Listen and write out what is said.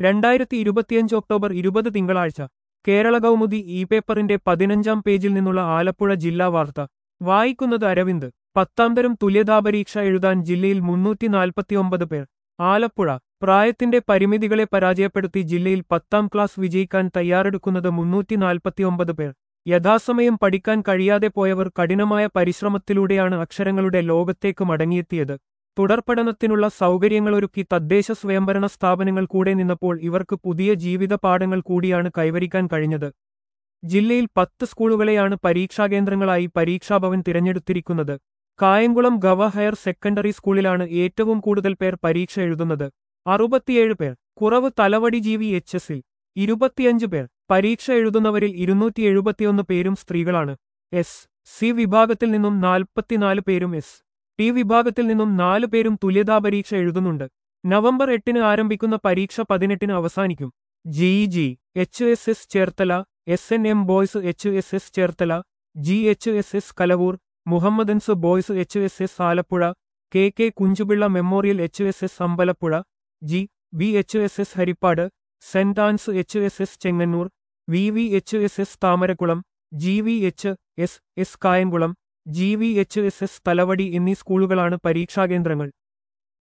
രണ്ടായിരത്തി ഇരുപത്തിയഞ്ച് ഒക്ടോബർ ഇരുപത് തിങ്കളാഴ്ച കേരള കൗമുദി ഇ പേപ്പറിന്റെ പതിനഞ്ചാം പേജിൽ നിന്നുള്ള ആലപ്പുഴ ജില്ലാ വാർത്ത വായിക്കുന്നത് അരവിന്ദ് പത്താം തരം തുല്യതാപരീക്ഷ എഴുതാൻ ജില്ലയിൽ മുന്നൂറ്റി നാൽപ്പത്തിയൊമ്പത് പേർ ആലപ്പുഴ പ്രായത്തിന്റെ പരിമിതികളെ പരാജയപ്പെടുത്തി ജില്ലയിൽ പത്താം ക്ലാസ് വിജയിക്കാൻ തയ്യാറെടുക്കുന്നത് മുന്നൂറ്റി നാൽപ്പത്തിയൊമ്പത് പേർ യഥാസമയം പഠിക്കാൻ കഴിയാതെ പോയവർ കഠിനമായ പരിശ്രമത്തിലൂടെയാണ് അക്ഷരങ്ങളുടെ ലോകത്തേക്ക് മടങ്ങിയെത്തിയത് തുടർപഠനത്തിനുള്ള സൗകര്യങ്ങളൊരുക്കി തദ്ദേശ സ്വയംഭരണ സ്ഥാപനങ്ങൾ കൂടെ നിന്നപ്പോൾ ഇവർക്ക് പുതിയ ജീവിത പാഠങ്ങൾ കൂടിയാണ് കൈവരിക്കാൻ കഴിഞ്ഞത് ജില്ലയിൽ പത്ത് സ്കൂളുകളെയാണ് പരീക്ഷാകേന്ദ്രങ്ങളായി പരീക്ഷാഭവൻ തിരഞ്ഞെടുത്തിരിക്കുന്നത് കായംകുളം ഗവ ഹയർ സെക്കൻഡറി സ്കൂളിലാണ് ഏറ്റവും കൂടുതൽ പേർ പരീക്ഷ എഴുതുന്നത് അറുപത്തിയേഴ് പേർ കുറവ് തലവടി ജീവി എച്ച് എസിൽ ഇരുപത്തിയഞ്ച് പേർ പരീക്ഷ എഴുതുന്നവരിൽ ഇരുന്നൂറ്റി എഴുപത്തിയൊന്ന് പേരും സ്ത്രീകളാണ് എസ് സി വിഭാഗത്തിൽ നിന്നും നാൽപ്പത്തിനാല് പേരും എസ് ടി വിഭാഗത്തിൽ നിന്നും നാല് പേരും തുല്യതാ പരീക്ഷ എഴുതുന്നുണ്ട് നവംബർ എട്ടിന് ആരംഭിക്കുന്ന പരീക്ഷ പതിനെട്ടിന് അവസാനിക്കും G G H S S Cherthala S N M boys H S S Cherthala G H S S Kalavoor Mohammedans boys H S S Alappuzha K K Kunchupillai memorial H S S Ambalappuzha G V H S S Haripad Saint Ann's H S S Chengannur V V H S S Thamarakulam G V H S S Kayamkulam G V H S S Thalavady എന്നീ സ്കൂളുകളാണ് പരീക്ഷാകേന്ദ്രങ്ങൾ